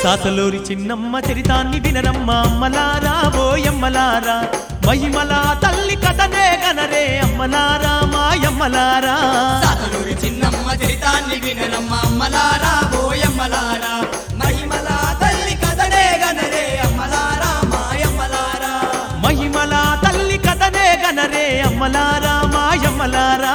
సాసలూరి చిన్నమ్మ చరితాన్ని వినరమ్మ అమ్మలారా ఓయమ్మలారా మహిమల తల్లి కథనే గనరే అమ్మలారా మాయమ్మలారా సాతలూరి చిన్నమ్మ చరితాన్ని వినరమ్మ అమ్మలారా బోయమ్మలారా మహిమల తల్లి కథనే గనరే అమ్మలారా మాయమ్మలారా మహిమల తల్లి కథనే గనరే అమ్మలారా మాయమ్మలారా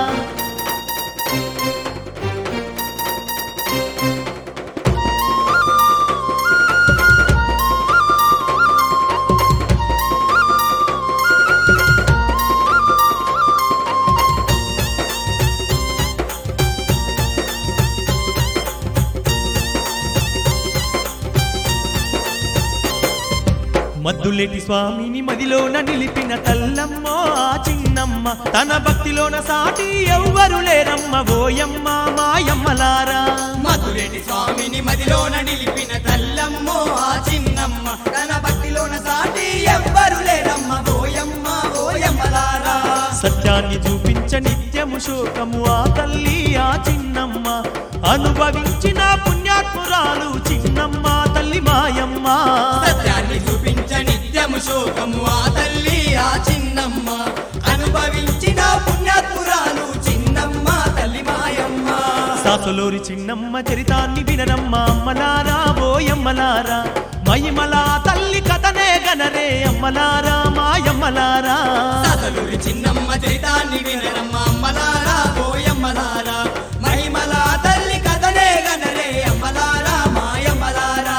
మద్దులేటి స్వామిని మదిలోన నిలిపిన తల్లమ్మో ఆ చిన్నమ్మ తన భక్తిలోన సాటి ఎవ్వరు లేరమ్మ ఓయమ్మ మాయమ్మలారా మధురెడ్డి స్వామిని మదిలోన నిలిపిన తల్లమ్మో ఆ చిన్నమ్మ తన భక్తిలోన సాటి ఎవ్వరు లేరమ్మ బోయమ్మ బోయమ్మలారా సత్యాన్ని చూపించ నిత్యము శోకము ఆ తల్లి ఆ చిన్నమ్మ అనుభవించిన పుణ్యాత్మురాలు చిన్నమ్మ తల్లి మాయమ్మ సత్యాన్ని చూపించ నిత్యము శోకము ఆ తల్లి ఆ చిన్నమ్మ అనుభవించిన పుణ్యాత్మురాలు చిన్నమ్మ తల్లి మాయమ్మ సాసులోరి చిన్నమ్మ చరితాన్ని వినరమ్మ అమ్మలారా ఓయమ్మలారా మహిమల తల్లి కథనే గనరే అమ్మలారా మాయమ్మలారా సాతలూరి చిన్నమ్మ చరితాన్ని వినరమ్మ అమ్మలారా బోయమ్మలారా మహిమల తల్లి కథనే గనరే అమ్మలారా మాయమ్మలారా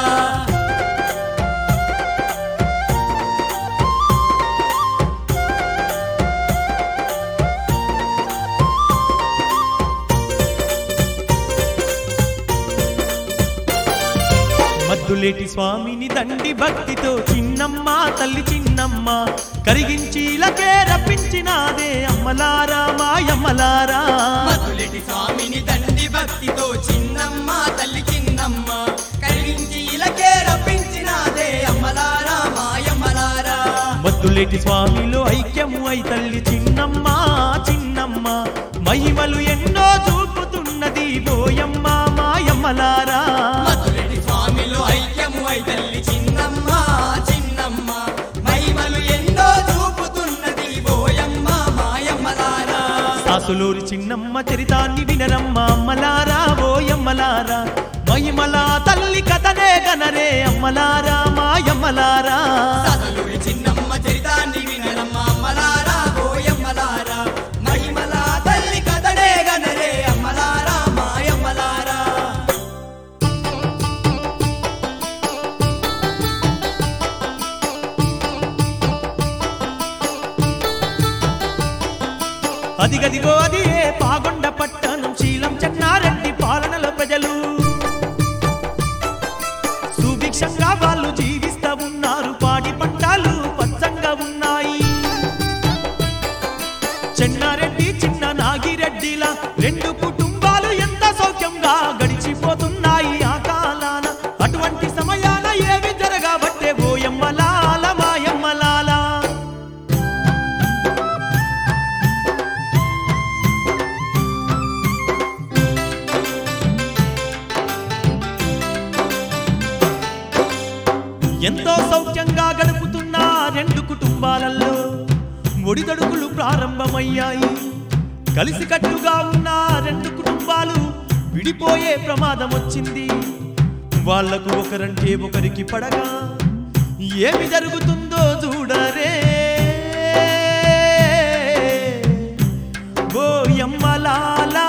మద్దులేటి స్వామిని దండి భక్తితో చిన్నమ్మ తల్లి చిన్నమ్మ కరిగించి ఇలకే రప్పించినాదే అమ్మలారా మాయమ్మలారా మధులెటి స్వామిని తండ్రి భక్తితో చిన్నమ్మ తల్లి చిన్నమ్మ కలిగించి ఇలకే రప్పించినాదే అమ్మలారా మాయమ్మలారా మద్దులేటి స్వామిలో ఐక్యము అయి తల్లి చిన్నమ్మ చిన్నమ్మ మహిమలు ఎన్నో చూపుతున్నది బోయమ్మ మాయమ్మలారా మధులెటి స్వామిలో ఐక్యము అయి తల్లి చిన్నమ్మ చిన్నమ్మ మహిమలు ఎన్నో చూపుతున్నది బోయమ్మ మాయమ్మలారా సాసులూరి చిన్నమ్మ చరితాన్ని వినరమ్మ అమ్మలారా ఓయమ్మలారా మహిమల తల్లి కథనే గనరే అమ్మలారా మాయమ్మలారా సదలుడి చిన్నమ్మ చరితాన్ని వినరమ్మ అమ్మలారా బోయమ్మలారా మహిమల తల్లి కథనే గనరే అమ్మలారా మాయమ్మలారా అదిగదిగో అది ఏ పాగొండ పట్టణం శీలం చెన్నారెడ్డి పాలనలో ప్రజలు సుభిక్షంగా వాళ్ళు జీవిస్తా ఉన్నారు పాడి పంటలు పచ్చంగా ఉన్నాయి చెన్నారెడ్డి చిన్న నాగిరెడ్డిల రెండు కుటుంబాలు ఎంత సౌఖ్యంగా గడిచిపోతున్నాయి ఆ కాలాన అటువంటి సమయాన ఏవి జరగబట్టే ఓయమ్మలాల మాయమ్మలాల ఎంతో సౌఖ్యంగా గడుపుతున్న రెండు కుటుంబాలలో ఒడిదడుకులు ప్రారంభమయ్యాయి కలిసికట్టుగా ఉన్న రెండు కుటుంబాలు విడిపోయే ప్రమాదం వచ్చింది వాళ్లకు ఒకరంటే ఒకరికి పడగా ఏమి జరుగుతుందో చూడరే ఓ యమ్మలాలా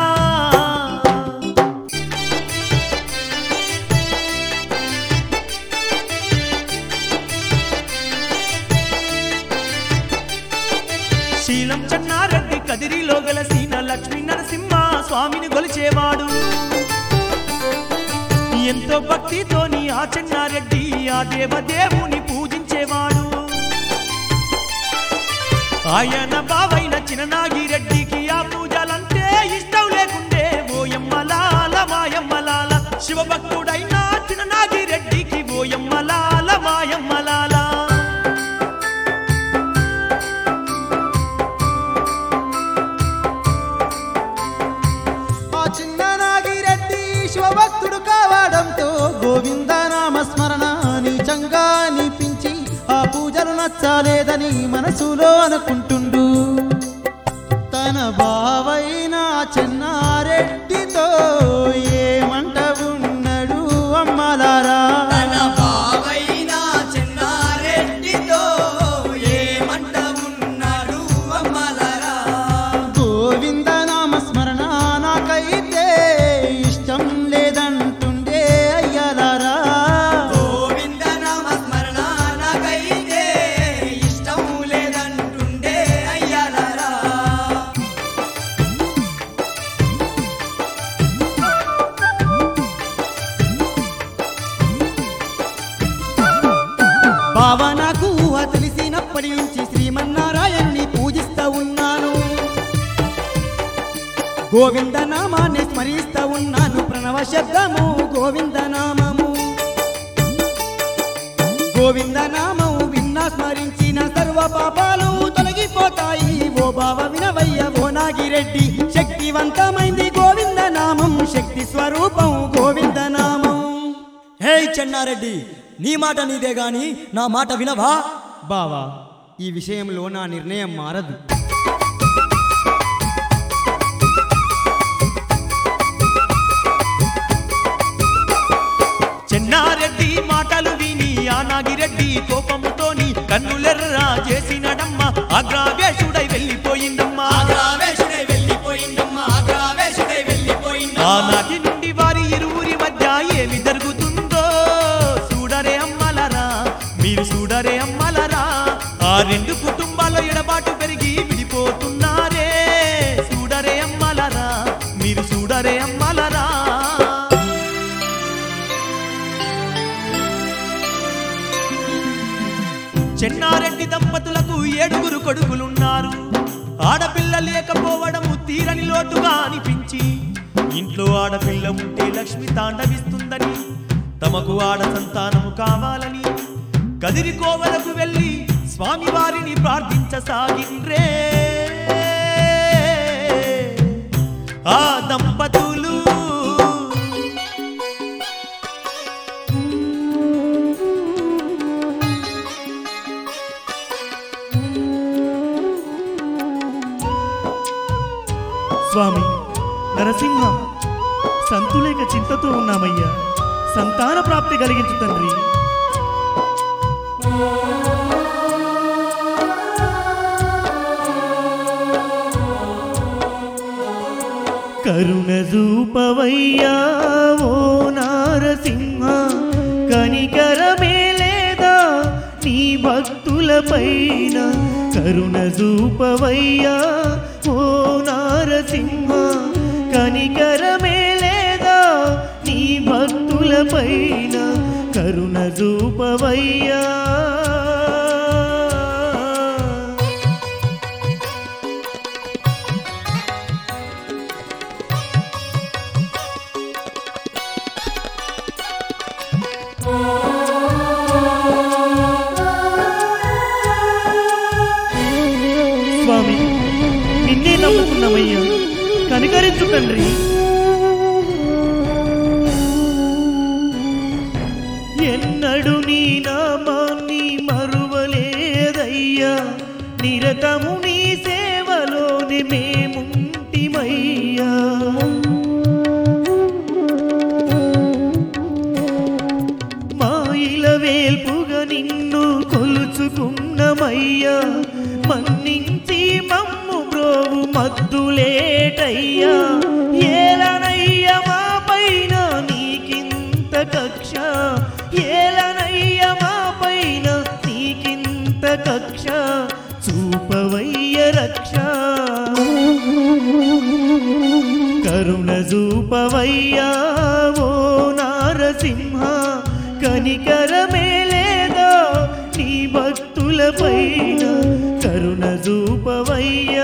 శీలం చెన్నారెడ్డి కదిరిలో గలసిన లక్ష్మీ నరసింహ స్వామిని గొలిచేవాడు ఎంతో భక్తితోని ఆ చెన్నారెడ్డి ఆ దేవదేవుని పూజించేవాడు ఆయన బావైన చిన్ననాగిరెడ్డికి ఆ పూజలంటే ఇష్టం లేకుండే ఓయమ్మలాల మాయమ్మలాల శివభక్తుడైన చిన్ననాగిరెడ్డికి ఓయమ్మలాల మాయమ్మలాల ఆ చిన్న నాగిరెడ్డి శివభక్తుడు కావడంతో గోవిందనామ నచ్చాలేదని మనసులో అనుకుంటుండు తన బావైన చెన్నారెడ్డితో ఏమంట ఉన్నాడు అమ్మలారా తన బావైన చెన్నారెడ్డితో ఏమంట ఉన్నాడు అమ్మలారా గోవింద నామ స్మరణ నాకైతే ఇష్టం లేదంటుండే అయ్యలారా గోవింద నామ స్మరణ నాకైతే ఇష్టం లేదంటుండే అయ్యాలారా బావా నాకు ఊహ తెలిసినప్పటి నుంచి శ్రీమన్నారాయణ్ణి పూజిస్తా ఉన్నాను గోవింద నామాన్ని స్మరిస్తా ఉన్నాను ప్రణవ శబ్దము గోవింద నామము గోవింద నామము విన్నా స్మరించిన సర్వ పాపాలు తొలగిపోతాయి ఓ బావ వినవయ్య ఓ నాగిరెడ్డి శక్తివంతమైంది గోవింద నామం శక్తి స్వరూపం గోవింద నామం హే చెన్నారెడ్డి నీ మాట నీదే గాని నా మాట వినవా బావా ఈ విషయంలో నా నిర్ణయం మారదు చెన్నారెడ్డి మాటలు విని ఆ నాగిరెడ్డి కోపముతోని కన్నులెర్రా చేసినడమ్మ అగ్రావేశుడై వెళ్ళిపోయిందమ్మా ఆగ్రావేశుడై వెళ్ళిపోయిందమ్మా ఆగ్రావేశుడై వెళ్ళిపోయిందమ్మా ఆనాటి నుండి వారి ఇరువురి మధ్య ఏమి జరుగుతుందో చూడరే అమ్మలరా మీరు చూడరే అమ్మలరా ఆ రెండు కుటుంబాల ఎడబాటు పెరిగి విడిపోతున్నారే చూడరే అమ్మలరా మీరు చూడరే అమ్మలరా చెన్నారెడ్డి దంపతులకు ఏడుగురు కొడుకులున్నారు ఆడపిల్ల లేకపోవడము తీరని లోటుగా అనిపించి ఇంట్లో ఆడపిల్ల ఉంటే లక్ష్మి తాండవిస్తుందని తమకు ఆడ సంతానము కావాలని కదిరి కోవలకు వెళ్ళి స్వామివారిని ప్రార్థించసాగిండ్రే ఆ దంపతులు స్వామి నరసింహ సంతులేక చింతతో ఉన్నామయ్యా సంతాన ప్రాప్తి కలిగించు తండ్రి కరుణ చూపవయ్యా ఓ నారసింహ కనికరమే లేదా నీ భక్తులపైన కరుణ చూపవయ్యా ఓ నారసింహ కనికరమే లేదా నీ భక్తులపైన కరుణ చూపవయ్యా స్వామి నిన్నే నమ్ముకున్నామయ్యా కనికరించు తండ్రి ఎన్నడు నీ నామాన్ని మరువలేదయ్యా నిరతము నీ సేవలోని మేముంటిమయ్యా మాయిల వేల్పుగా నిన్ను కొలుచుకున్నమయ్యా మన్నించి మమ్ము బ్రోవు మద్దులేటయ్యా ఏలనయ్య మా పైన నీకింత కక్ష ఏలనయ్య మా పైన నీకింత కక్ష చూపవయ్య రక్ష కరుణ చూపవయ్యా ఓ నారసింహ కనికరమే లేదా నీ భక్తులపైన కరుణ చూపవయ్యా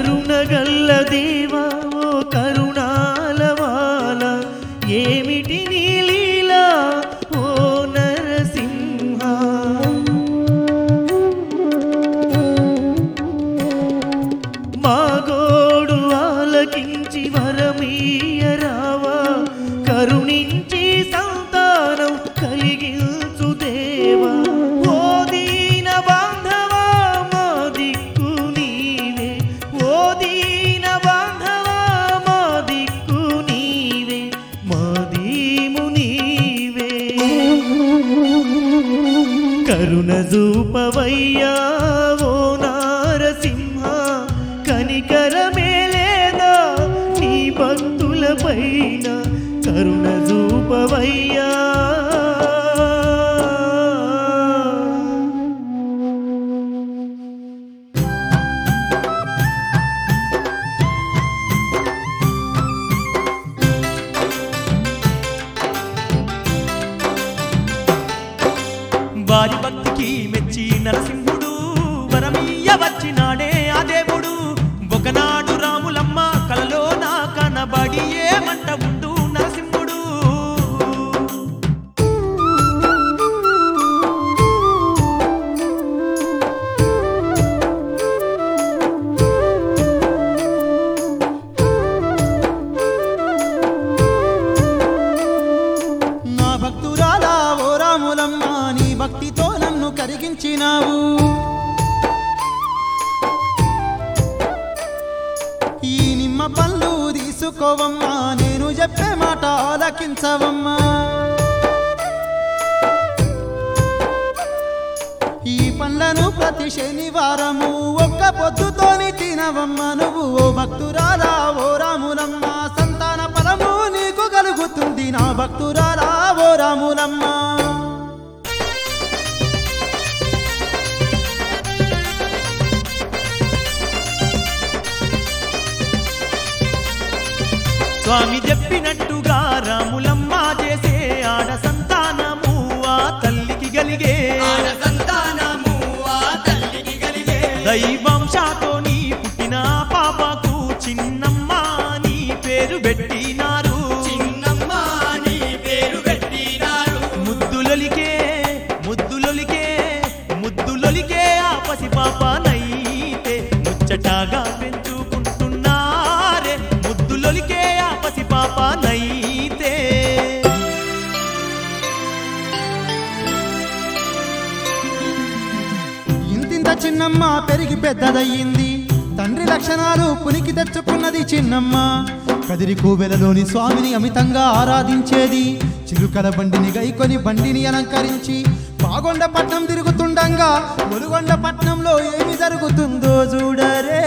కరుణగల్ల దేవా ఓ కరుణాలవాల ఏమిటి నీ లీలా ఓ నరసింహ మా గోడు ఆలకించి వరమీయరావా కరుణించి సంతానం కలిగించు దేవా ఓ దీన బాంధవా మా దిక్కు నీవే ఓ దీన బాంధవా మా దిక్కు నీవే మా దీము నీవే కరుణ చూపవయ్యా ఓ నారసింహ కనికరమేలేదా నీ భక్తుల పైన కరుణ చూపవయ్యా వారి భక్తికి మెచ్చి నరసింహుడు వరమీయ వచ్చినాడే ఆ దేవుడు ఒకనాడు రాములమ్మ కలలో నా కనబడి ఏమంట ఉండు నరసింహుడు నా భక్తురాలా ఓ రాములమ్మ నీ భక్తితో నన్ను కరిగించినావు ఈ నిమ్మ పళ్ళు తీసుకోవమ్మా నేను చెప్పే మాట ఆలకించవమ్మా ఈ పండ్లను ప్రతి శనివారము ఒక్క పొద్దుతోని తినవమ్మ నువ్వు ఓ భక్తురాలా ఓ రాములమ్మ సంతాన ఫలము నీకు కలుగుతుంది నా భక్తురాలా ఓ రాములమ్మ స్వామి చెప్పినట్టుగా రాములమ్మ చేసే ఆడ సంతానము ఆ తల్లికి గలిగే దైవంశాతోని పుట్టిన పాపకు చిన్నమ్మ నీ పేరు పెట్టినారు ముద్దులొలికే ముద్దులొలికే ముద్దులొలికే ఆ పసి పాప నైతే ముచ్చటాగా పెంచుకుంటున్నారే ముద్దులొలికే ఆ పసి పాప నైతే ఇంతింత చిన్నమ్మ పెరిగి పెద్దదయ్యింది తండ్రి లక్షణాలు పునికి తెచ్చుకున్నది చిన్నమ్మ కదిరి కోవెలలోని స్వామిని అమితంగా ఆరాధించేది చిలుకల బండిని గైకొని బండిని అలంకరించి పాగొండ పట్నం తిరుగుతుండగా ములుగొండ పట్నంలో ఏమి జరుగుతుందో చూడరే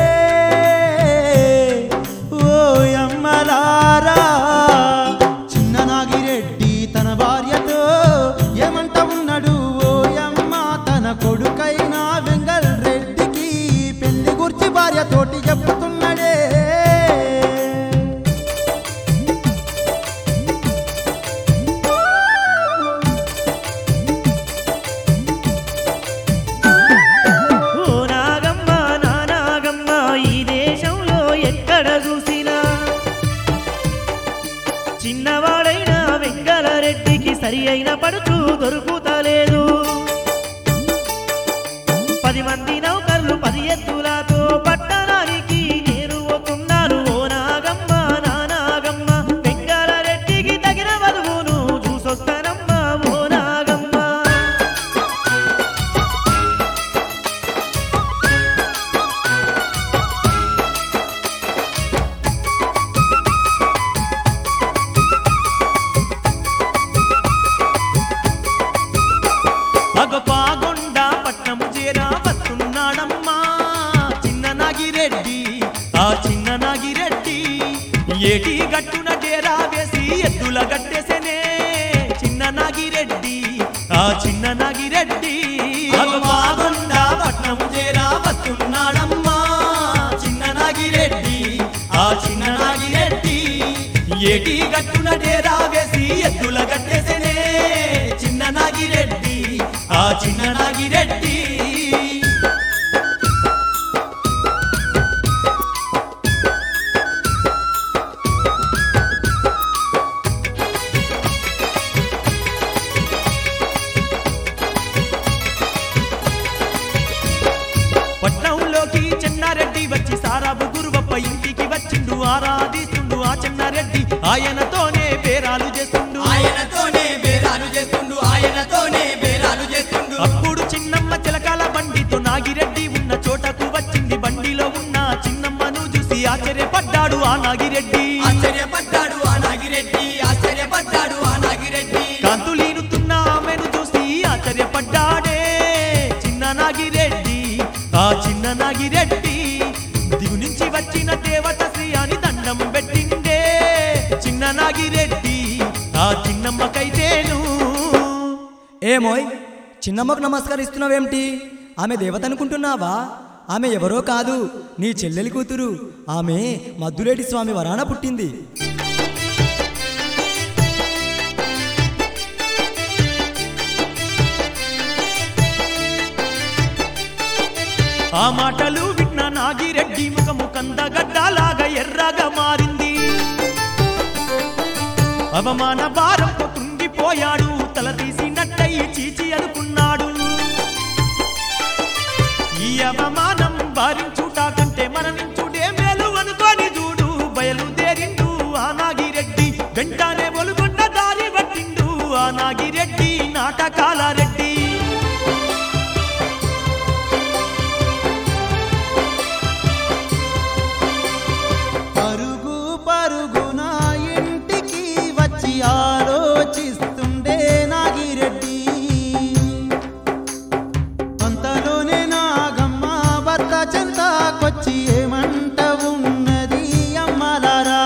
ఓ అమ్మలారా చిన్న నాగిరెడ్డి తన భార్యతో ఏమంట ఉన్నాడు ఓ అమ్మ తన కొడుకైన వెంగల్ రెడ్డికి పెళ్లి గుర్చి భార్యతోటి చెప్తున్నాడే ఓ నాగమ్మ నా నాగమ్మ ఈ దేశంలో ఎక్కడ చూసినా చిన్నవాడైన వెంగళరెడ్డికి సరి అయిన పడుచు దొరుకుతలేదు పది మంది నౌకర్లు పది ఎత్తులతో పట్టణానికి నేను పోతున్నాను ఓ నాగమ్మ నా నాగమ్మ వెంగళరెడ్డికి తగిన వధువును చూసొస్తానమ్మ ఓ నాగమ్మ అగ పాగొండ పట్నము చేరా వస్తున్నాడమ్మా చిన్న నాగిరెడ్డి ఆ చిన్న నాగిరెడ్డి ఏటి గట్టున డేరా వేసి ఎద్దుల గట్టేసెనే చిన్న నాగిరెడ్డి ఆ చిన్న నాగిరెడ్డి అగ పాగొండ పట్నము చేరా వస్తున్నాడమ్మా చిన్న నాగిరెడ్డి ఆ చిన్న నాగిరెడ్డి ఏటి గట్టున డేరా వేసి ఎద్దుల గట్టేసెనే చిన్న నాగిరెడ్డి ఆ చిన్న నాగిరెడ్డి ఆరాధిస్తుండు ఆ చెన్నారెడ్డి ఆయనతోనే బేరాలు చేస్తుండు ఆయనతోనే బేరాలు చేస్తుండు ఆయనతోనే బేరాలు చేస్తుండు అప్పుడు చిన్నమ్మ చిలకాల బండితో నాగిరెడ్డి ఉన్న చోటకు వచ్చింది బండిలో ఉన్న చిన్నమ్మను చూసి ఆశ్చర్యపడ్డాడు ఆ నాగిరెడ్డి ఆశ్చర్యపడ్డాడు ఆ నాగిరెడ్డి ఆశ్చర్యపడ్డాడు ఆ నాగిరెడ్డి కాంతులీనుతున్న ఆమెను చూసి ఆశ్చర్యపడ్డాడే చిన్న నాగిరెడ్డి ఆ చిన్న నాగిరెడ్డి దిగు నుంచి వచ్చిన దేవత శ్రీ అని దండం పెట్టిండే చిన్న నాగిరెడ్డి ఆ చిన్నమ్మకైతేను ఏమోయ్ చిన్నమ్మకు నమస్కరిస్తున్నావేమిటి ఆమె దేవత అనుకుంటున్నావా ఆమె ఎవరో కాదు నీ చెల్లెలి కూతురు ఆమె మద్దులేటి స్వామి వరాన పుట్టింది ఆ మాటలు విన్న నాగిరెడ్డి ముఖము కందగడ్డలాగా ఎర్రగా మారింది అవమాన భారంతో తుంగిపోయాడు తల తీసినట్టయి చీచి అనుకున్నాడు ఈ అవమానం భారించుట కంటే మరణించుడే మేలు అనుకోని చూడు బయలుదేరిండు ఆ నాగిరెడ్డి వెంటనే ఒలుగొండ దారి పట్టిండు ఆ నాగిరెడ్డి నాటకాల రెడ్డి పరుగు పరుగున ఇంటికి వచ్చి ఆలోచిస్తుండే నాగిరెడ్డి అంతలోనే నాగమ్మ భర్త చెంతకొచ్చి ఏమంట ఉన్నది అమ్మలారా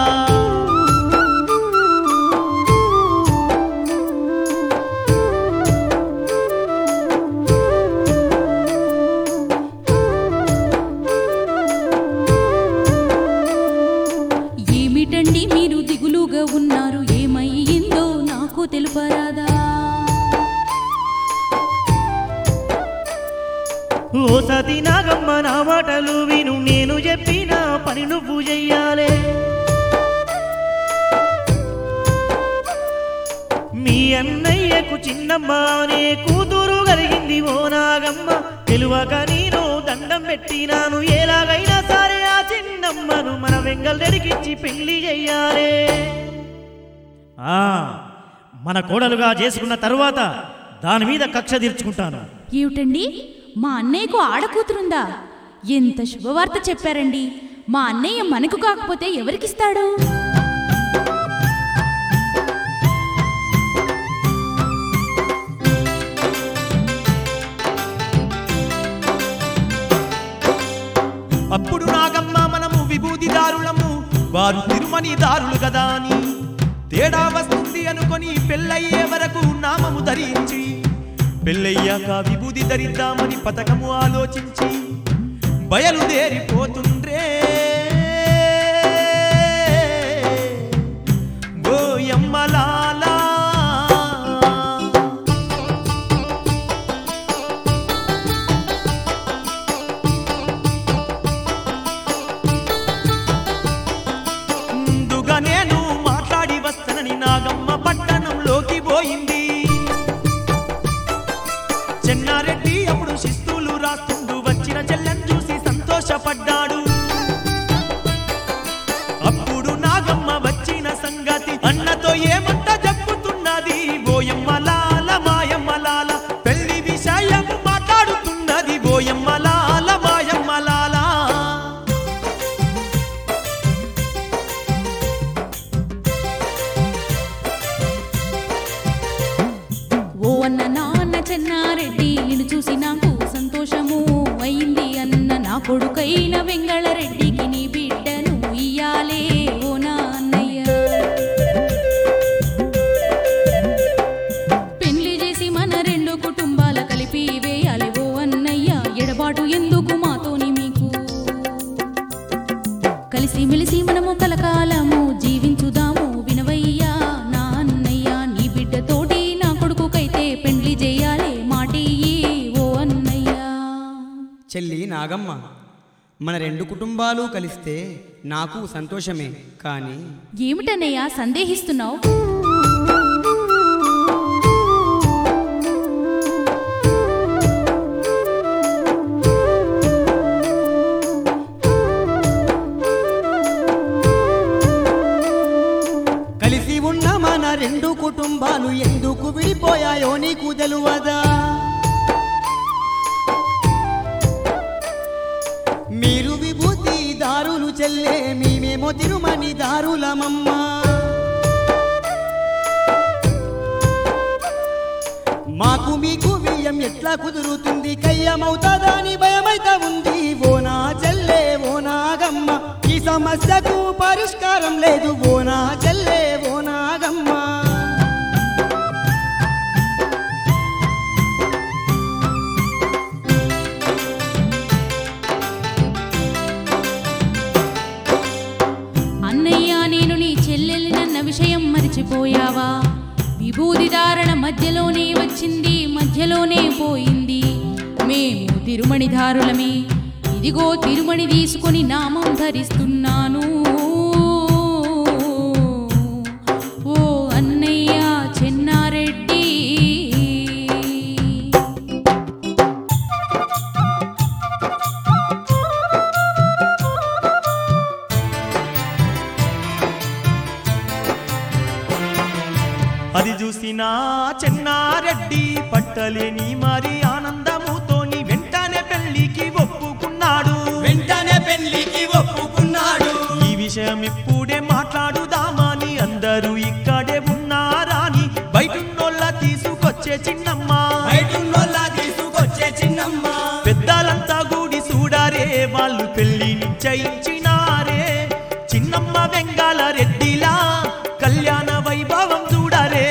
ఏమిటండి మీరు దిగులుగా ఉన్నారు ఏమయ్యిందో నాకు తెలుపరాదా ఓ సతి నాగమ్మ నా మాటలు విను నేను చెప్పిన పని నువ్వు చెయ్యాలే మీ అన్నయ్యకు చిన్నమ్మ అనే కూతురు కలిగింది ఓ నాగమ్మ తెలువక నేను దండం పెట్టినాను ఎలాగైనా సరే ఆ చిన్నమ్మను మన వెంగల్ దడికిచ్చి పెళ్లి చెయ్యాలే ఆ మన కోడలుగా చేసుకున్న తరువాత దాని మీద కక్ష తీర్చుకుంటాను ఏమిటండి మా అన్నయ్యకు ఆడకూతురుందా ఎంత శుభవార్త చెప్పారండి మా అన్నయ్య మనకు కాకపోతే ఎవరికిస్తాడు అప్పుడు నాగమ్మ మనము విభూతిదారులము వారు తిరుమని దారులు కదా అని తేడా వస్తుంది అనుకొని పెళ్ళయ్యే వరకు నామము ధరించి పెళ్ళయ్యాక విభూతి ధరిద్దామని పథకము ఆలోచించి బయలుదేరిపోతుండ్రే గోయమ్మలాలా ముందుగా నేను మాట్లాడి వస్తానని నాగమ్మ పట్టణంలోకి పోయింది చెన్నారెడ్డి అప్పుడు శిస్తులు రాస్తుండు వచ్చిన చెల్లెని చూసి సంతోషపడ్డాడు అప్పుడు నాగమ్మ వచ్చిన సంగతి అన్నతో ఏమంట చెప్పుతున్నది బోయమ్మ లాల మాయమ్మ లాల పెళ్లి విషయం మాట్లాడుతున్నది బోయమ్మ లాల మాయమ్మ లాల ఓ అన్న నాన్న చెన్నారెడ్డి నిన్ను చూసి నాకు సంతోషము అయింది అన్న నా కొడుకైన వెంగళరెడ్డికి నీ బిడ్డను ఇయ్యాలే ఓ నా అన్నయ్య పెళ్లి చేసి మన రెండు కుటుంబాల కలిపి వేయాలి ఓ అన్నయ్య ఎడబాటు ఎందుకు మాతోని మీకు కలిసి మెలిసి మనము కలకాలము జీవించుదాము వినవయ్యా నా అన్నయ్య నీ బిడ్డతోటి నా కొడుకుకైతే పెండ్లి చేయాలి మాటియ్యి ఓ అన్నయ్య చెల్లి నాగమ్మ మన రెండు కుటుంబాలు కలిస్తే నాకు సంతోషమే కానీ ఏమిటన్నయ్య సందేహిస్తున్నావు కుటుంబాలు ఎందుకు విడిపోయాయో నీకు తెలువదా మీరు విభూతి దారులు చెల్లే మేమేమో తిరుమని దారులమమ్మా మాకు మీకు వియ్యం ఎట్లా కుదురుతుంది కయ్యమవుతుందా అని భయమైతే ఉంది ఓనా చెల్లే ఓనాగమ్మ ఈ సమస్యకు పరిష్కారం లేదు ఓనా చెల్లే ఓనాగమ్మ అన్నయ్య నేను నీ చెల్లెలినన్న విషయం మరిచిపోయావా విభూది ధారణ మధ్యలోనే వచ్చింది మధ్యలోనే పోయింది మేము తిరుమణిదారులమే ఇదిగో తిరుమణి తీసుకొని నామం ధరిస్తున్నాను ఓ అన్నయ్య చెన్నారెడ్డి అది చూసిన చెన్నారెడ్డి పట్టలేని మరి ఆనందముతోని వెంటనే పెళ్లికి ఒప్పుకున్నాడు వెంటనే పెళ్లికి ఒప్పుకున్నాడు ఈ విషయం ఇప్పుడే మాట్లాడుదామని అందరూ ఇక్కడే ఉన్నారాని బయటున్నోళ్ళ తీసుకొచ్చే చిన్నమ్మ బయటున్నోళ్ళ తీసుకొచ్చే చిన్నమ్మ పెద్దలంతా గూడి చూడారే వాళ్ళు పెళ్లి నిశ్చయించినారే చిన్నమ్మ వెంగాల రెడ్డిలా కళ్యాణ వైభవం చూడారే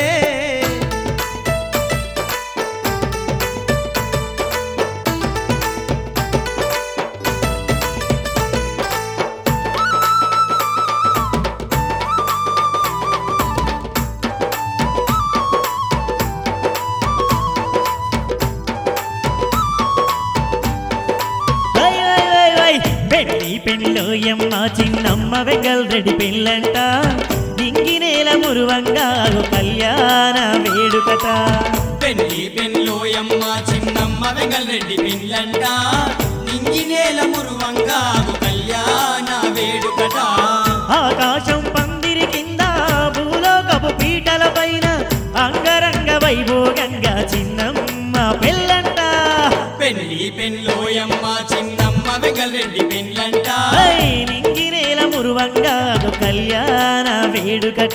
వై వై వై వై పెళ్లి పెళ్ళో ఎమ్మ చిన్నమ్మ వెంగల్ రెడ్డి పెళ్ళంట దింగి నేల మురువంగా ఓ కళ్యాణ వేడుకట పెళ్లి పెళ్ళోయమ్మ చిన్నమ్మ వెంగల్ రెడ్డి పిల్లంట నింగి నేల మురువంగా కళ్యాణ వేడుకట ఆకాశం పందిరి కింద భూలోకపు పీటల పైన అంగరంగ వైభోగంగా చిన్నమ్మ పెళ్ళంట పెళ్లి పెళ్ళోయమ్మ చిన్నమ్మ వెంగల్ రెడ్డి పిల్లంట ఐ నింగి నేల మురువంగా ఓ కళ్యాణ వేడుకట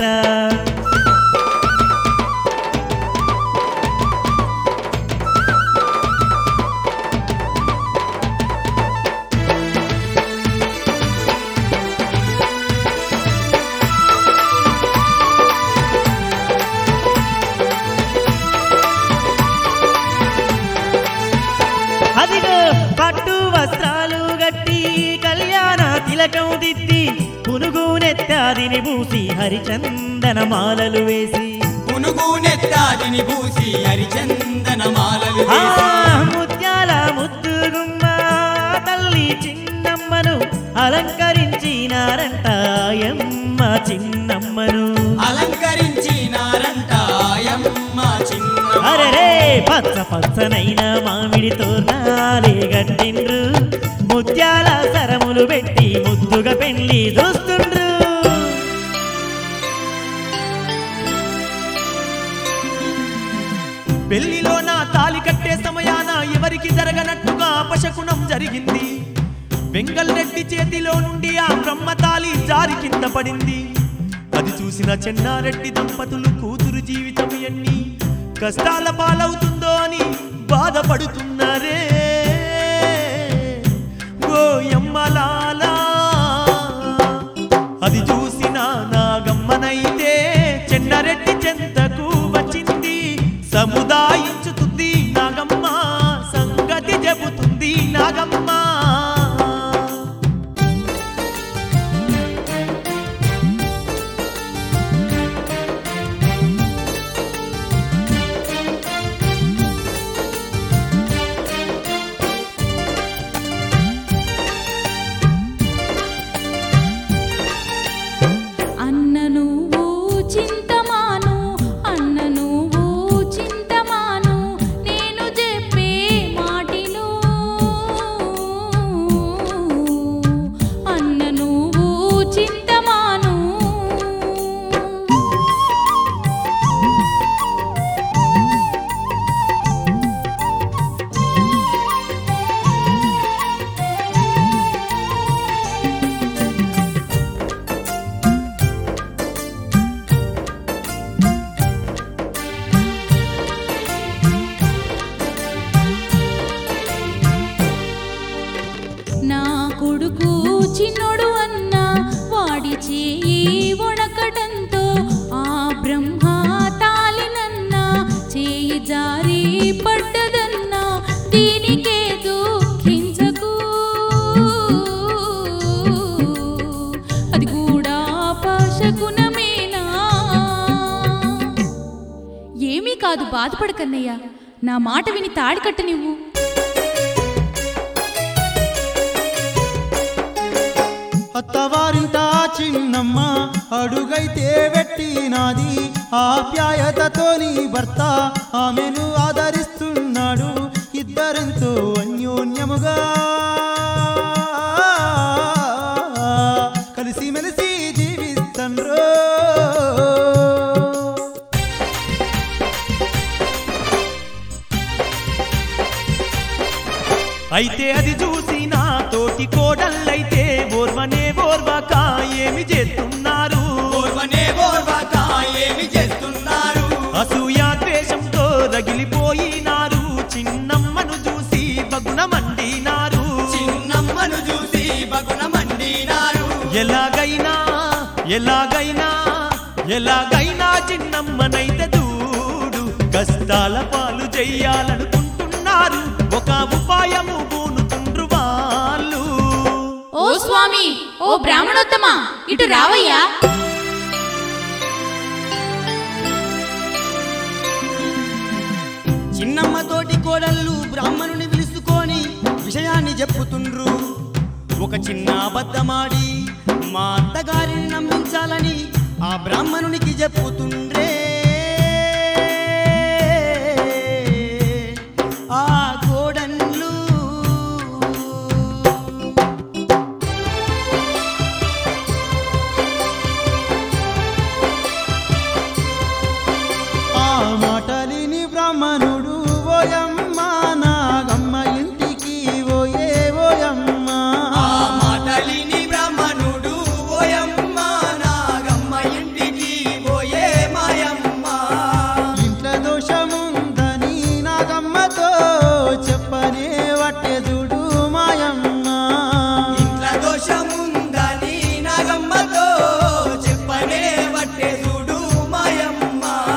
అదిగో పట్టు వస్త్రాలు గట్టి కళ్యాణ తిలకం దిద్ది పునుగు నెత్తాదిని పూసి హరిచందన మాలలు వేసి పునుగు నెత్తాదిని పూసి హరిచందన మాలలు ఆ వేసి ముత్యాల ముద్దుగుమ్మ తల్లి చిన్నమ్మను అలంకరించినారంట ఆయమ్మ చిన్నమ్మను అలంకరించినారంట ఆయమ్మ చిన్నమ్మ అరెరే పచ్చ పచ్చనైన మామిడి తోరణాలే గట్టిండ్రు ముత్యాల సరములు పెట్టి ముద్దుగా పెళ్లి చూస్తుండ్రు పెళ్లిలో నా తాలి కట్టే సమయాన ఎవరికి జరగనట్టుగా అపశకునం జరిగింది వెంగల్ రెడ్డి చేతిలో నుండి ఆ బ్రహ్మ తాలి జారి కింద పడింది అది చూసిన చెన్నారెడ్డి దంపతులు కూతురు జీవితం ఎన్ని కష్టాల పాలవుతుందో అని బాధపడుతున్నారే ఓ యమ్మలాలా అది చూసిన నా గమ్మనైతే చెన్నారెడ్డి చెంతకు వచ్చింది సముదాయించుతుంది నాగమ్మ సంగతి చెబుతుంది నాగమ్మ కొడుకు చిన్నోడు అన్న వాడి చేయి వణకటంతో ఆ బ్రహ్మ తాలినన్న చేయి జారి పడ్డదన్న దీనికే దుఃఖించకు అది కూడా పశకునమేనా ఏమీ కాదు బాధపడకన్నయ్య నా మాట విని తాడి కట్ట నువ్వు అత్తవారింట చిన్నమ్మ అడుగైతే పెట్టినాది ఆప్యాయతతోని భర్త ఆమెను ఆదరిస్తున్నాడు ఇద్దరెంతో అన్యోన్యముగా కలిసిమెలిసి జీవిస్తండ్రో అయితే అది చూసి నా తోటి కోడళ్ళైతే ఓర్వనే ఓర్వక ఏమి చేస్తున్నారు ఓర్వనే ఓర్వక ఏమి చేస్తున్నారు అసూయ ద్వేషంతో రగిలిపోయినారు చిన్నమ్మను చూసి బగున మండినారు చిన్నమ్మను చూసి బగున మండినారు ఎలాగైనా ఎలాగైనా ఎలాగైనా చిన్నమ్మనైతే దూడు కష్టాల పాలు చెయ్యాలనుకుంటున్నారు ఒక ఉపాయము బూనుతుండ్రు వాళ్ళు ఓ స్వామి ఓ బ్రాహ్మణోత్తమా ఇటు రావయ్యా చిన్నమ్మ తోటి కోడళ్ళు బ్రాహ్మణుని పిలుచుకొని విషయాన్ని చెప్పుతుండ్రు ఒక చిన్న అబద్ధమాడి మా అత్తగారిని నమ్మించాలని ఆ బ్రాహ్మణునికి చెప్పుతుండ్రే ఆ కోడళ్ళు ఆ మాటలిని బ్రాహ్మణుడు ఓయమ్మ నాగమ్మ ఇంటికి ఓయే ఓయమ్మ ఆ మాటలిని బ్రాహ్మణుడు ఓయమ్మ నాగమ్మ ఇంటికి పోయే మాయమ్మ ఇంట్లో దోషముందని నాగమ్మతో చెప్పనే వట్టెదుడు మాయమ్మ ఇంట్ల దోషముందని నాగమ్మతో చెప్పనే వట్టే చూడు మాయమ్మ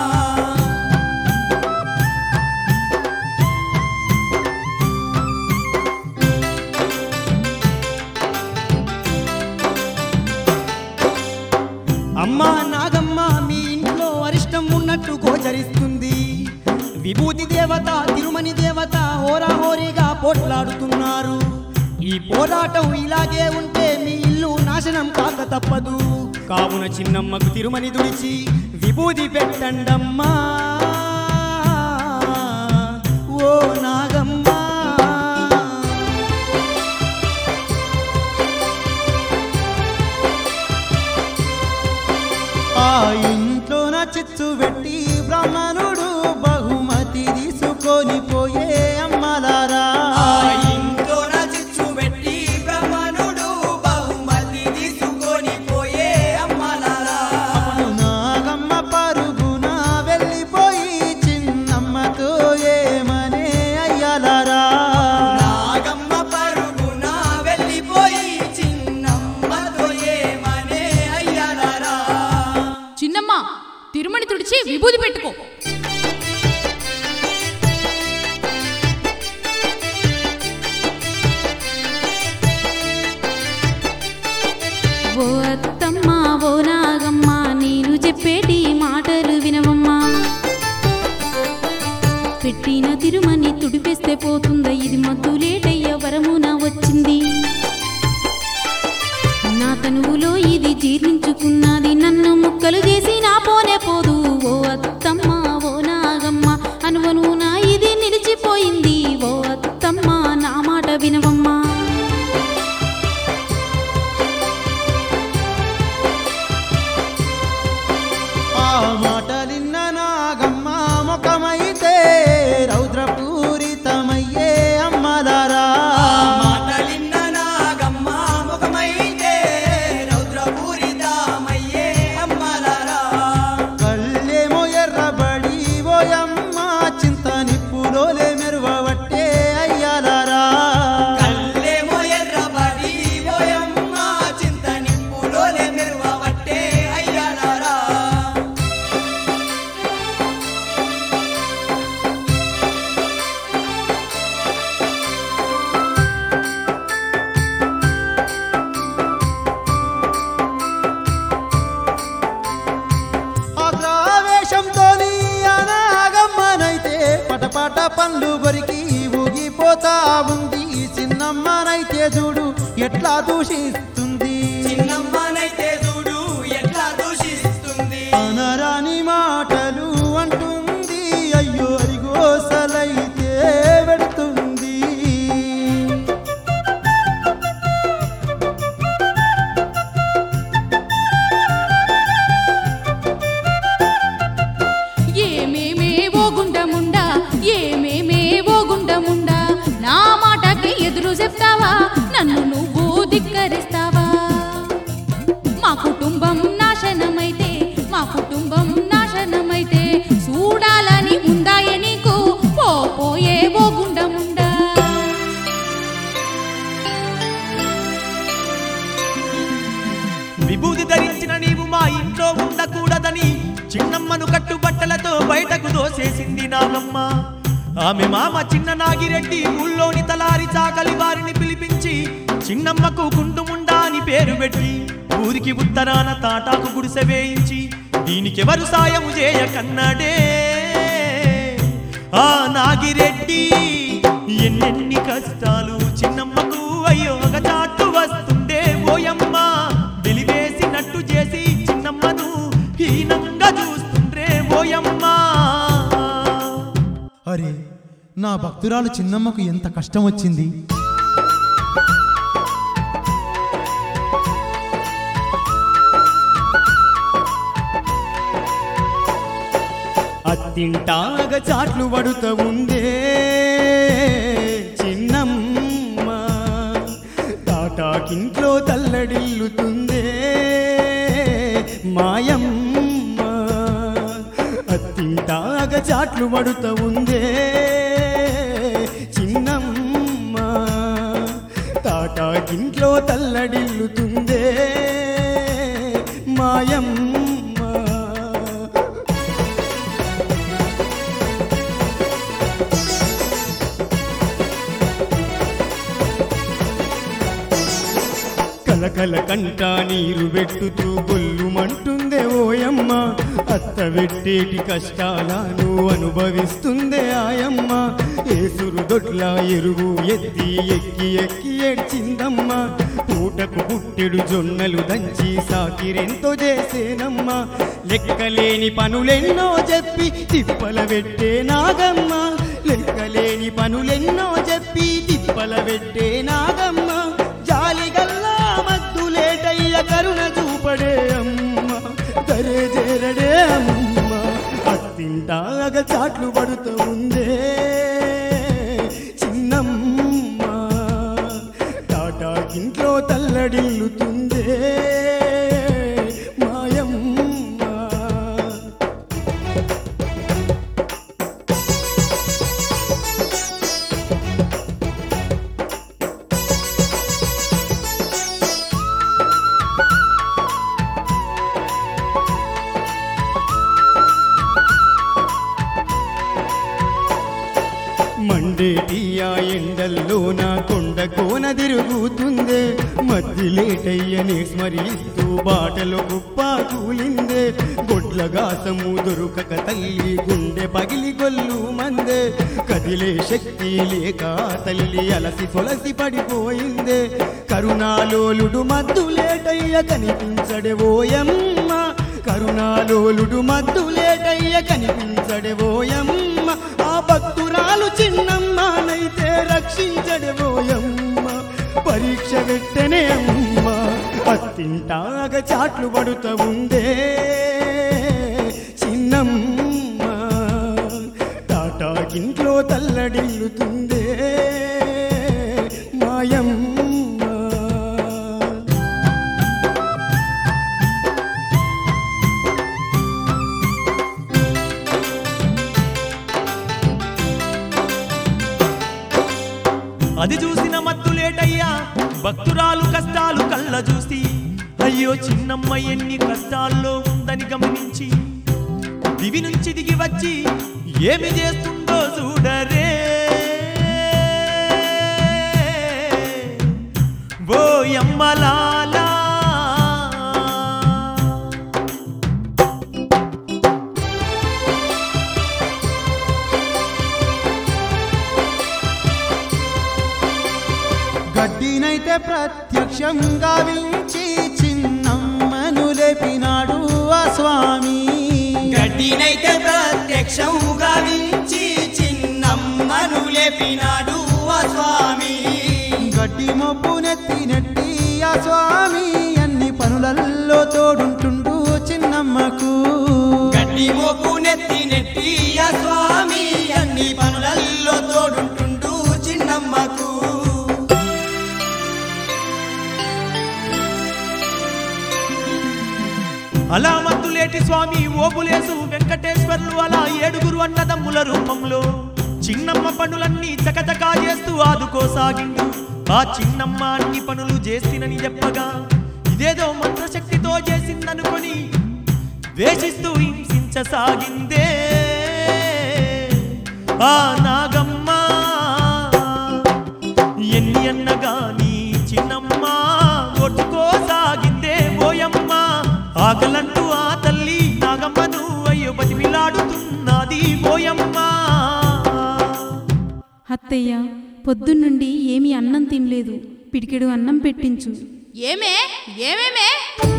అమ్మా నాగమ్మ మీ ఇంట్లో అరిష్టం ఉన్నట్టు గోచరిస్తుంది విభూతి దేవత తిరుమని దేవత హోరాహోరీగా పోట్లాడుతున్నారు ఈ పోరాటం ఇలాగే ఉంటే మీ ఇల్లు నాశనం కాక తప్పదు కావున చిన్నమ్మకు తిరుమని దుడిచి విభూతి పెట్టండమ్మా ఓ నాగమ్మ ఆ ఇంట్లో నా చిచ్చు పెట్టి బ్రాహ్మణుడు బహుమతి తీసుకొని పోయే అమ్మలారా ఆ ఇంట్లోన చిచ్చు పెట్టి బ్రహ్మణుడు బహుమతి తీసుకొని పోయే అమ్మలారా అప్పుడు నాగమ్మ పరుగున వెళ్ళిపోయి చిన్నమ్మతో ఏమనే అయ్యలారా నాగమ్మ పరుగున వెళ్ళిపోయి చిన్నమ్మతో ఏమనే అయ్యాలరా చిన్నమ్మ తిరుమణి తుడిచి విభూది పెట్టుకో ఓ అత్తమ్మ ఓ నాగమ్మ నేను చెప్పేటి మాటలు వినవమ్మా పెట్టిన తిరుమని తుడిపేస్తే పోతుందా ఇది మత్తు లేటయ్య వరమున వచ్చింది నా తనువులో ఇది జీర్ణించుకున్నది నన్ను ముక్కలు చేసి నా పోనే పోదు ఓ అత్తమ్మ ఓ నాగమ్మ అనువను నా ఇది నిలిచిపోయింది ఓ అత్తమ్మ నా మాట వినవమ్మా ఆ మాటలిన్న నాగమ్మ ముఖమైతే రౌద్రపూరితమయ్యే ఎట్లా దూషిస్తుంది చిన్నమ్మనైతే చూడు ఎట్లా దూషిస్తుంది అనరాని మాటలు అంటుంది అయ్యో అరిగోసలైతే పెడుతుంది ఏమేమే ఓ గుండముండా ఏమేమే ఓ గుండముండా నా మాటకి ఎదురు చెప్తావా నన్ను నువ్వు ధిక్కరిస్తావా మా కుటుంబం నాశనమైతే మా కుటుంబం నాశనమైతే చూడాలని ఉందాయే నీకు పో పోయే ఓ గుండముండా విభూది ధరించిన నీవు మా ఇంట్లో ఉండకూడదని చిన్నమ్మను కట్టుబట్టలతో బయటకు దోసేసింది నాగమ్మ ఆమె మామ చిన్న నాగిరెడ్డి ఊళ్ళోని తలారి చాకలి వారిని పిలిపించి చిన్నమ్మకు కుంటుముండా అని పేరు పెట్టి ఊరికి ఉత్తరాన తాటాకు గుడిసె వేయించి దీనికెవరు సాయము చేయకన్నాడే ఆ నాగిరెడ్డి ఎన్నెన్ని కష్టాలు చిన్నమ్మకు అయ్యో ఒక చాటు వస్తుండే ఓయమ్మ వెలివేసినట్టు చేసి చిన్నమ్మను హీనంగా చూస్తుండ్రే ఓయమ్మ అరే నా భక్తురాలు చిన్నమ్మకు ఎంత కష్టం వచ్చింది అత్తింటాగ చాట్లు పడుత ఉందే చిన్నమ్మ తాటాకింట్లో తల్లడిల్లుతుందే మాయమ్మ అత్తింటాగ చాట్లు పడుత ఉందే చిన్నమ్మ తాటాకింట్లో తల్లడిల్లుతుందే మాయమ్మ కలకల కంట నీరు పెట్టుతూ గొల్లుమంటుందే ఓయమ్మ అత్త పెట్టేటి కష్టాలను అనుభవిస్తుందే ఆయమ్మ ఏసురు దొడ్ల ఎరువు ఎత్తి ఎక్కి ఎక్కి ఏడ్చిందమ్మ పూటకు పుట్టెడు జొన్నలు దంచి సాకిరెంతో చేసేనమ్మ లెక్కలేని పనులెన్నో చెప్పి తిప్పల పెట్టే నాగమ్మ లెక్కలేని పనులెన్నో చెప్పి తిప్పల పెట్టే నాగమ్మ జాలిగల్లా మద్దులేటయ్య కరుణ చూపడే అమ్మ దరే చేరడే అమ్మ అత్తింటాగ చాట్లు పడుతూ ఉందే చిన్నమ్మ టాటాకింట్లో తల్లడిల్లుతుందే మాయమ్మ మండేటి ఆ ఎండల్లో నా కొండ కోన తిరుగుతుందే మధ్యలేటయ్యని స్మరిస్తూ బాటలో గుప్ప కూలిందే గొడ్ల గాసము దొరుకక తల్లి గుండె పగిలి గొల్లు మందే కదిలే శక్తి లేక తల్లి అలసి సొలసి పడిపోయిందే కరుణాలోలుడు మద్దులేటయ్య కనిపించడే ఓయమ్మ కరుణాలోలుడు మద్దులేటయ్య కనిపించడే ఓయమ్మ ఆ భక్తురాలు చిన్నమ్మనైతే రక్షించడే ఓయమ్మ పరీక్ష పెట్టనే అమ్మ అత్తింటాగ చాట్లు పడుతూ ఉందే చిన్నమ్మ తాటాకింట్లో తల్లడిల్లుతుందే మాయమ్మ అది చూసిన మత్తులేటయ్యా భక్తురాలు కష్టాలు కళ్ళ చూసి అయ్యో చిన్నమ్మ ఎన్ని కష్టాల్లో ఉందని గమనించి దివి నుంచి దిగి వచ్చి ఏమి చేస్తుందో చూడరే ఓ యమ్మలాలా గడ్డినైతే ప్ర ప్రత్యక్షంగా వించి చిన్నమ్మను లేపినాడు ఆ స్వామి గడ్డినైతే ప్రత్యక్షం గావించి చిన్నమ్మను లేపినాడు ఆ స్వామి గడ్డి మొప్పు నెత్తి నెట్టి ఆ స్వామి అన్ని పనులల్లో తోడుంటుండు చిన్నమ్మకు గడ్డి మోపు నెత్తి నెట్టి ఆ స్వామి అన్ని పనులల్లో తోడుంటుండు చిన్నమ్మకు అలా మత్తులేటి స్వామి ఓబులేసు వెంకటేశ్వర్లు అలా ఏడుగురు అన్నదమ్ముల రూపంలో చిన్నమ్మ పనులన్నీ చకచకా చేస్తూ ఆదుకోసాగిండు ఆ చిన్నమ్మ అన్ని పనులు చేసినని చెప్పగా ఇదేదో మంత్రశక్తితో చేసిందనుకొని వేషిస్తూ హింసించసాగిందే ఆ నాగమ్మ ఎన్ని అన్నగాని చిన్నమ్మ కొట్టుకోసాగిందే పోయమ్మ ఆకలంటూ ఆ తల్లి నాగమ్మను అయ్యో బతిమిలాడుతున్నది పోయమ్మ అత్తయ్య పొద్దున్నుండి ఏమీ అన్నం తినలేదు పిడికెడు అన్నం పెట్టించు ఏమే ఏమేమే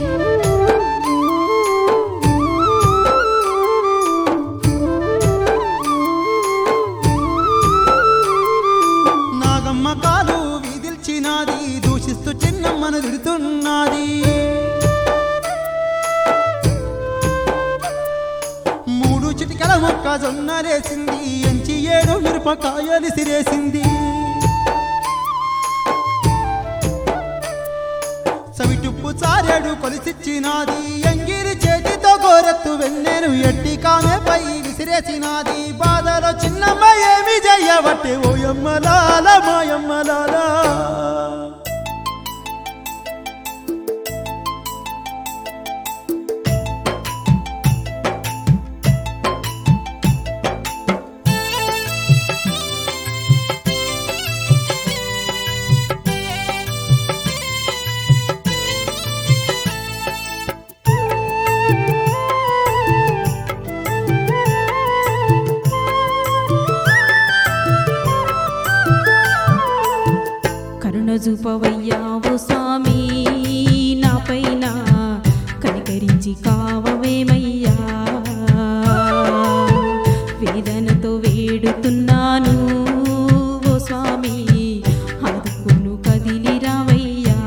నాగమ్మ కాలు విదిల్చినాది దూషిస్తూ చిన్నమ్మను తిడుతున్నది మూడు చిటికల మొక్క జొన్నలేసింది ఎంచి ఏడు మిరపకాయలు సిరేసింది సవిటుప్పు చారేడు కొలిసిచ్చినాది ఎంగిరి చేతితో గోరెత్తు వెన్నెను ఎట్టి కామెపై విసిరేసినాది బాధలో చిన్నమ్మ ఏమి చెయ్యబట్టే ఓయమ్మలాల మాయమ్మలాలా కరుణ చూపవయ్యా ఓ స్వామి నా పైన కనికరించి కావవేమయ్యా వేదనతో వేడుతున్నాను ఓ స్వామి అందుకును కదిలి రావయ్యా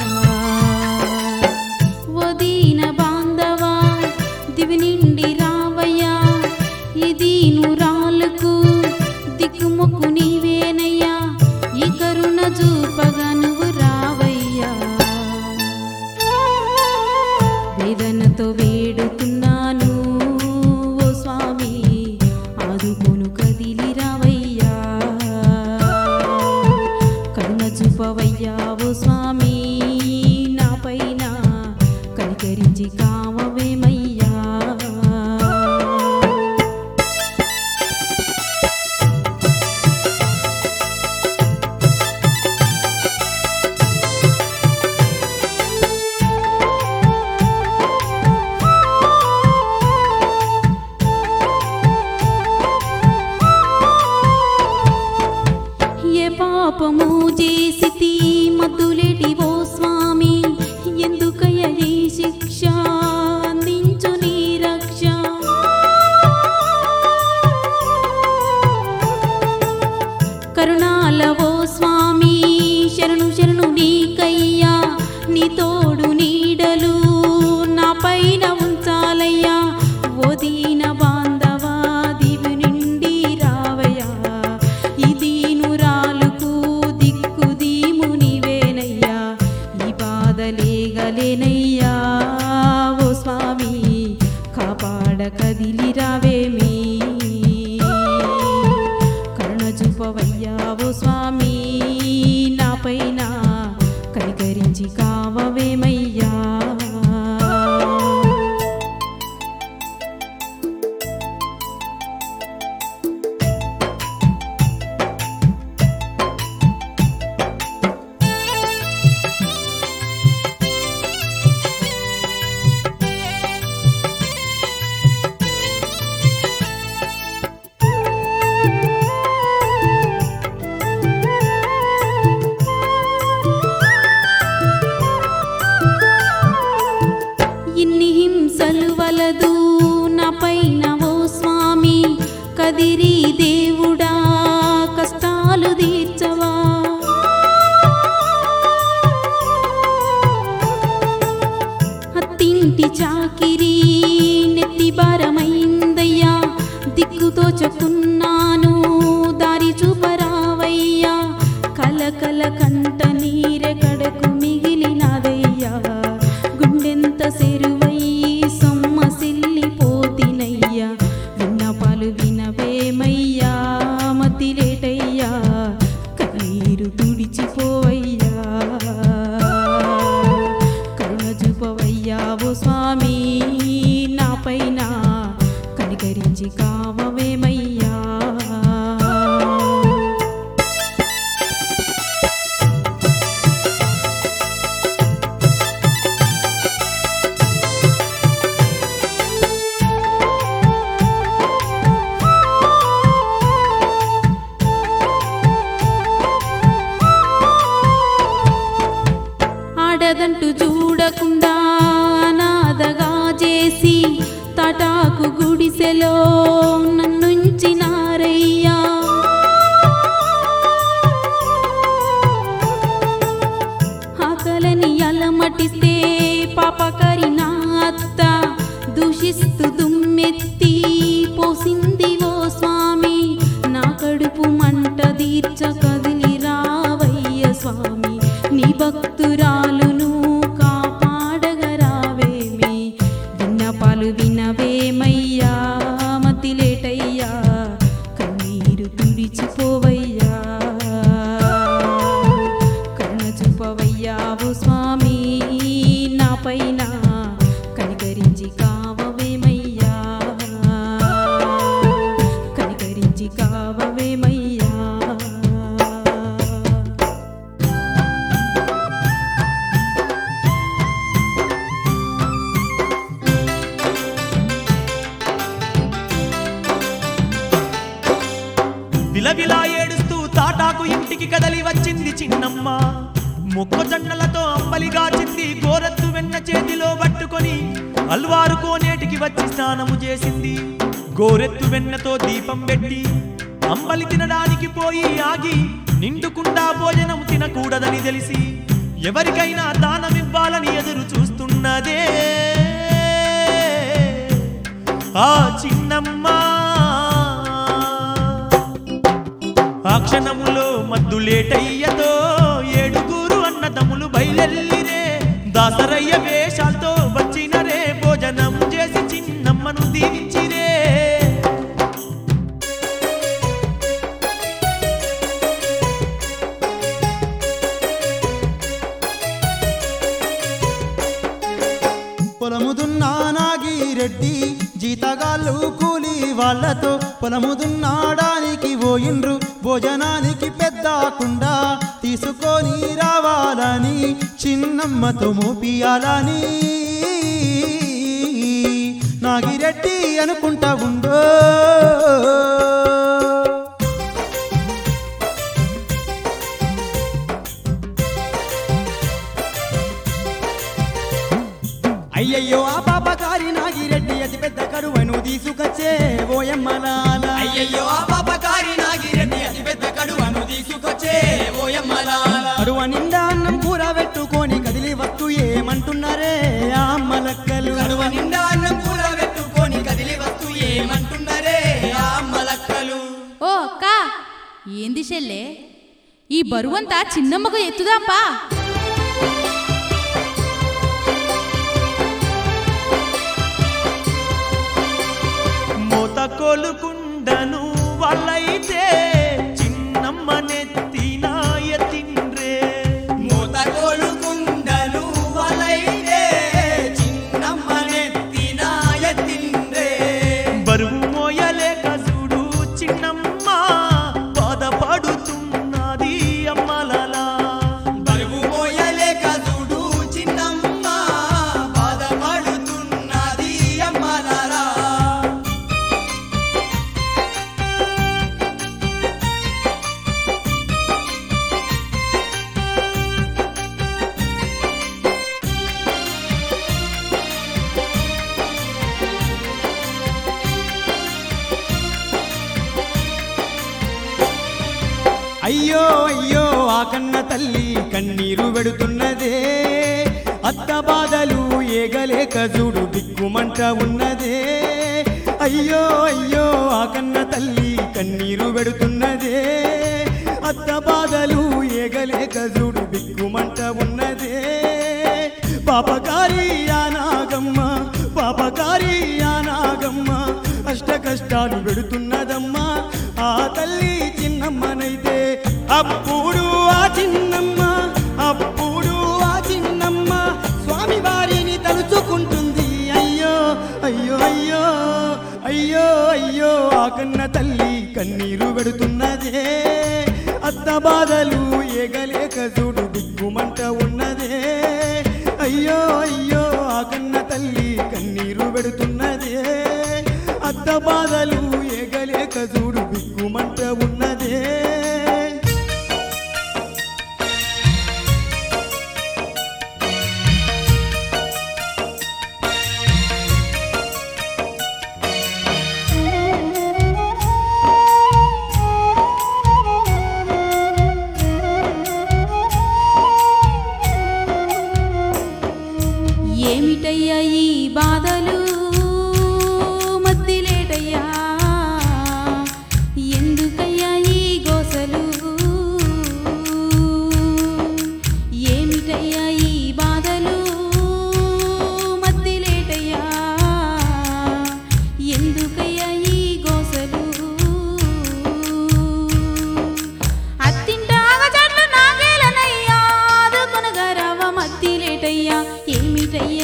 వదీన బాంధవా దివి నిండి రావయ్యా ఇది నురాలకు దిక్కుమొక్కు నీవేనయ్యా ఈ కరుణ చూపగా నువ్వు రావయ్యా వేదనతో వేడుతున్నాను ఓ స్వామి ఆదుకోను కదిలి రావయ్యా కరుణ చూపవయ్యా ఓ స్వామి నా పైన కనికరించి కావవేమయ్యా ఏ పాపము చేసితి మద్దులేటి ఓ స్వామి ఎందుకయ్య ఈ శిక్ష అందించు నీ రక్ష కరుణాల ఓ స్వామి శరణు శరణు నీకయ్యా నీ తోడు నీడలు నా పైన ఉంచాలయ్యా ఓ దీన బాంధవా దివి నిండి రావయ్యా ఈ దీనురాలుకు దిక్కు దీము నీవేనయ్యా ఈ బాధలేగలేనయ్యా ఓ స్వామి కాపాడ కదిలి రావేమీ కరుణ చూపవయ్యా ఓ స్వామి నా పైన కనికరించి కావవేమయ్యా అంటదంటూ చూడకుండా అనాథగా చేసి తటాకు గుడిసెలో నన్నుంచినారయ్యా ఆకలని అలమటిస్తే పాపకరి నా అత్త దూషిస్తూ దుమ్మెత్తి పోసింది ఓ స్వామి నా కడుపు మంట తీర్చ కదిలి రావయ్య స్వామి నీ భక్తురాలును కాపాడగరావేమి విన్నపాలు వినవేమయ్యా మతిలేటయ్యా కన్నీరు తుడిచిపోవయ్యా కరుణ చూపవయ్యావు స్వామి నా పైన కనికరించి కావవేమయ్యా కనికరించి కావవేమయ్యా విలవిలా ఏడుస్తూ తాటాకు ఇంటికి కదలి వచ్చింది చిన్నమ్మ మొక్కజొన్నలతో అంబలిగాచింది గోరత్తు వెన్న చేతిలో పట్టుకొని అల్వారు కోనేటికి వచ్చి స్నానము చేసింది గోరెత్తు వెన్నతో దీపం పెట్టి అంబలి తినడానికి పోయి ఆగి నిండుకుండా భోజనం తినకూడదని తెలిసి ఎవరికైనా దానమివ్వాలని ఎదురు చూస్తున్నదే ఆ చిన్నమ్మ ఆ క్షణములో మద్దు లేటయ్యతో ఏడుగురు అన్నదమ్ములు బయలెల్లిరే దాసరయ్య వేషాలతో వచ్చినరే భోజనం చేసి చిన్నమ్మను దీవించిరే పొలము దున్నా నాగిరెడ్డి జీతగాళ్ళు కూలి వాళ్ళతో పొలము దున్నాడానికి పోయిండ్రు భోజనానికి పెద్దకుండా తీసుకొని రావాలని చిన్నమ్మతో మోపియాలని నాగిరెడ్డి అనుకుంటా ఉందో అయ్యయ్యో ఆ పాపకారి నాగిరెడ్డి అతి పెద్ద కడువను తీసుకొచ్చే ఓయమ్మలాల అయ్యయ్యో ఆ పాపకారి నాగిరెడ్డి అతి పెద్ద కడువను తీసుకొచ్చే ఓయమ్మలాల కడువ నిండా అన్నం కూర పెట్టుకొని కదిలి వస్తూ ఏమంటున్నారే ఆ అమ్మలక్కలు కడువ నిండా అన్నం కూర పెట్టుకొని కదిలి వస్తూ ఏమంటున్నారే ఆ మలక్కలు ఓ అక్క ఏంది చెల్లే ఈ బరువంతా చిన్నమ్మకు ఎత్తుదాంపా మోత కోలుకుండను వాళ్ళైతే చిన్నమ్మ నెత్తిన ఎత్తిండ్రే మూత కోలుకుండలు వలైతే చిన్నమ్మనెత్తిన ఎత్తిండ్రే బరువు మోయలేక చూడు చిన్నమ్మ బాధపడుతున్నది అమ్మలలా బరువు మోయలేక చూడు చిన్నమ్మ బాధపడుతున్నది అమ్మలారా అయ్యో అయ్యో ఆ కన్న తల్లి కన్నీరు పెడుతున్నదే అత్త బాధలు ఏగలేక చూడు దిక్కుమంట ఉన్నదే అయ్యో అయ్యో ఆ కన్న తల్లి కన్నీరు పెడుతున్నదే అత్త బాధలు ఏగలేక చూడు దిక్కుమంట ఉన్నదే పాపకారి ఆ నాగమ్మ పాపకారి ఆ నాగమ్మ అష్ట కష్టాలు పెడుతున్నదమ్మా ఆ తల్లి చిన్నమ్మనైతే అప్పుడు ఆ చిన్నమ్మ అప్పుడు ఆ చిన్నమ్మ స్వామి వారిని తలుచుకుంటుంది అయ్యో అయ్యో అయ్యో అయ్యో అయ్యో ఆ కన్న తల్లి కన్నీరు పెడుతున్నదే అత్త బాధలు ఏగలేక చూడు దిగ్గుమంట ఉన్నదే అయ్యో అయ్యో ఆ కన్న తల్లి కన్నీరు పెడుతున్నదే అత్త బాధలు ఏగలేక చూడు బిక్కుమంట ఉన్నదే ఏమిటయ్యా ఈ బాధలు మద్దిలేటయ్యా ఎందుకయ్యా ఈ గోసలు ఏమిటయ్యా ఈ బాధలు మద్దిలేటయ్యా ఎందుకయ్యా ఈ గోసలు అత్తింటాగ చెట్లు నాగేలనయ్యా ఆదుకొనగరవ మద్దిలేటయ్యా ఏమిటయ్యా